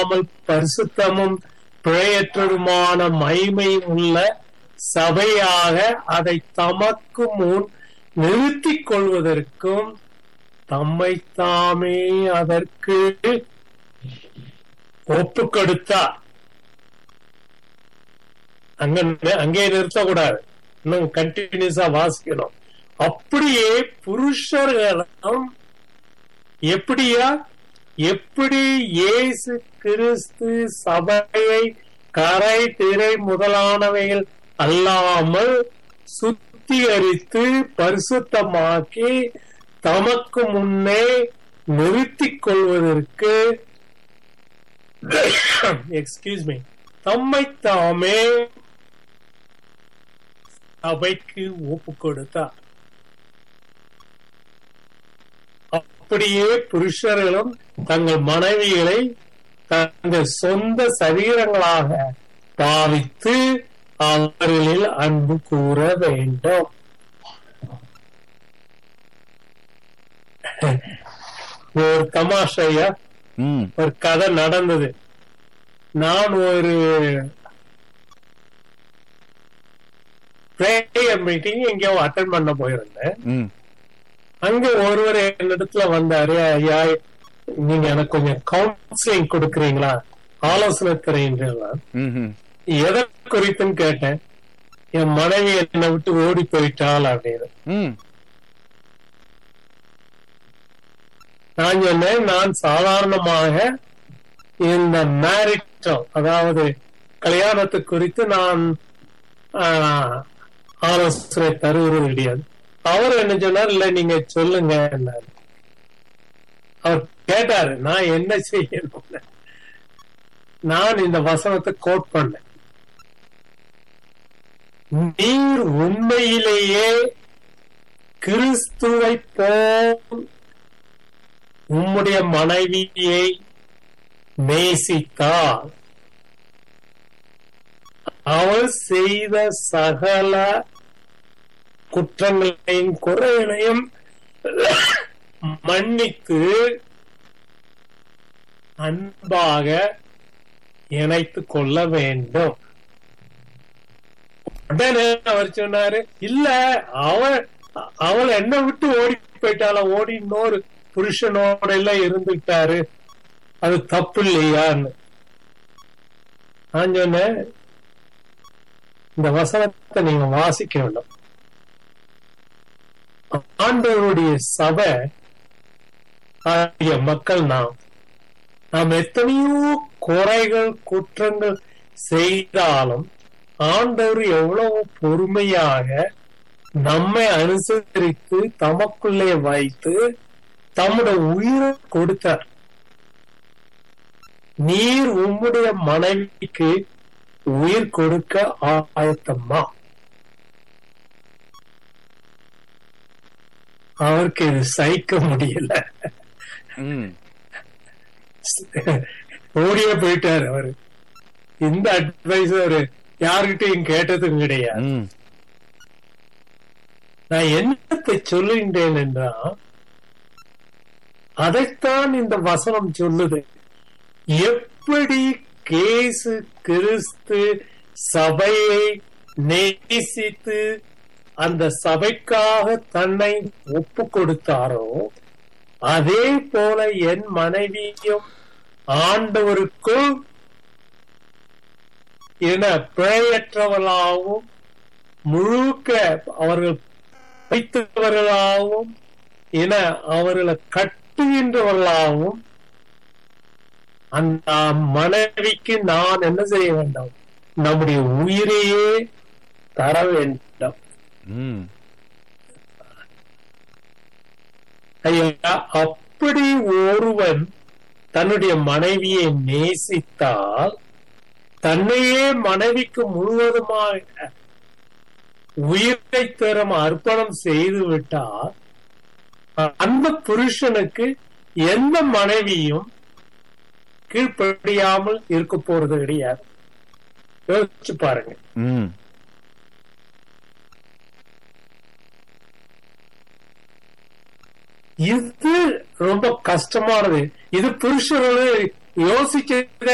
இல்லாமல் பரிசுத்தமும் பிழையற்றதுமான மகிமையும் உள்ள சபையாக அதை தமக்கு முன் நிறுத்திக் கொள்வதற்கும் தம்மை தாமே அதற்கு ஒப்பு கொடுத்தார் அங்க அங்கே நிறுத்தக்கூடாது இன்னும் கண்டினியூஸா வாசிக்கணும் அப்படியே புருஷர்களும் எப்படியா எப்படி இயேசு கிறிஸ்து சபையை கரை திரை முதலானவைகள் அல்லாமல் சுத்திகரித்து பரிசுத்தமாக்கி தமக்கு முன்னே நிறுத்திக் கொள்வதற்கு எக்ஸ்கியூஸ் மீ தம்மை தாமே சபைக்கு ஒப்பு கொடுத்தார் அப்படியே புருஷர்களும் தங்கள் மனைவிகளை தங்கள் சொந்த சரீரங்களாக பாவித்து அவர்களில் அன்பு கூற வேண்டும் ஒரு தமாஷையா ம் ஒரு கதை நடந்தது நான் ஒரு பிரேயர் மீட்டிங் எங்கேயோ அட்டன் பண்ண போயிருந்தேன் ம் அங்க ஒருவர் என்னிடத்துல வந்தாரு ஐயா நீங்க எனக்கு கொஞ்சம் கவுன்சிலிங் கொடுக்கறீங்களா ஆலோசனை தரீங்களா ம்ஹும். எதை குறித்துன்னு கேட்டேன் என் மனைவி என்னை விட்டு ஓடி போயிட்டாள் அப்படின்னு ம் நான் சொன்னேன் நான் சாதாரணமாக இந்த மேரிட்டல் அதாவது கல்யாணத்து குறித்து நான் ஆஹ், ஆலோசனை தருவது கிடையாது அவர் என்ன சொன்னார் இல்ல நீங்க சொல்லுங்க என்னாரு. அவர் கேட்டாரு நான் என்ன செய்யணும் நான் இந்த வசனத்தை கோட் பண்ணேன் நீர் உண்மையிலேயே கிறிஸ்துவை போல் உம்முடைய மனைவியை நேசித்தால் அவள் செய்த சகல குற்றங்களையும் குறைகளையும் மன்னித்து அன்பாக இணைத்துக் கொள்ள வேண்டும் உடனே அவர் சொன்னாரு இல்ல அவள் அவள் என்ன விட்டு ஓடி போயிட்டாள ஓடி இன்னொரு புருஷனோட எல்லாம் இருந்துட்டாரு அது தப்பு இல்லையான்னு நான் சொன்னேன் இந்த வசனத்தை நீங்க வாசிக்க வேண்டும் ஆண்டவருடைய சபை ஆகிய மக்கள் நாம் நாம் எத்தனையோ குறைகள் குற்றங்கள் செய்தாலும் ஆண்டவர் எவ்வளவு பொறுமையாக நம்மை அனுசரித்து தமக்குள்ளே வைத்து தம்முடைய உயிரை கொடுத்தார் நீர் உம்முடைய மனைவிக்கு உயிர் கொடுக்க ஆயத்தம்மா அவருக்கு இது சகிக்க முடியல ம் ஓடியே போயிட்டாரு அவரு இந்த அட்வைஸ் அவரு யாருகிட்டையும் கேட்டதும் கிடையாது ம் நான் என்னத்தை சொல்லுகின்றேன் என்றால் அதைத்தான் இந்த வசனம் சொல்லுது எப்படி கேசு கிறிஸ்து சபையை நேசித்து அந்த சபைக்காக தன்னை ஒப்பு கொடுத்தாரோ அதே போல என் மனைவியும் ஆண்டவருக்குள் என பிழையற்றவர்களாகவும் முழுக்க அவர்கள் வைத்தவர்களாகவும் என அவர்களை கட்டுகின்றவர்களாகவும் அந்த மனைவிக்கு நான் என்ன செய்ய வேண்டும் நம்முடைய உயிரையே தர வேண்டும் ம் ஐயா அப்படி ஒருவன் தன்னுடைய மனைவியை நேசித்தால் தன்னையே மனைவிக்கு முழுவதுமாக உயிரை தரும் அர்ப்பணம் செய்து விட்டால் அந்த புருஷனுக்கு எந்த மனைவியும் கீழ்ப்படியாமல் இருக்க போறது கிடையாது யோசிச்சு பாருங்க ம் இது ரொம்ப கஷ்டமானது இது புருஷர்கள் யோசிக்க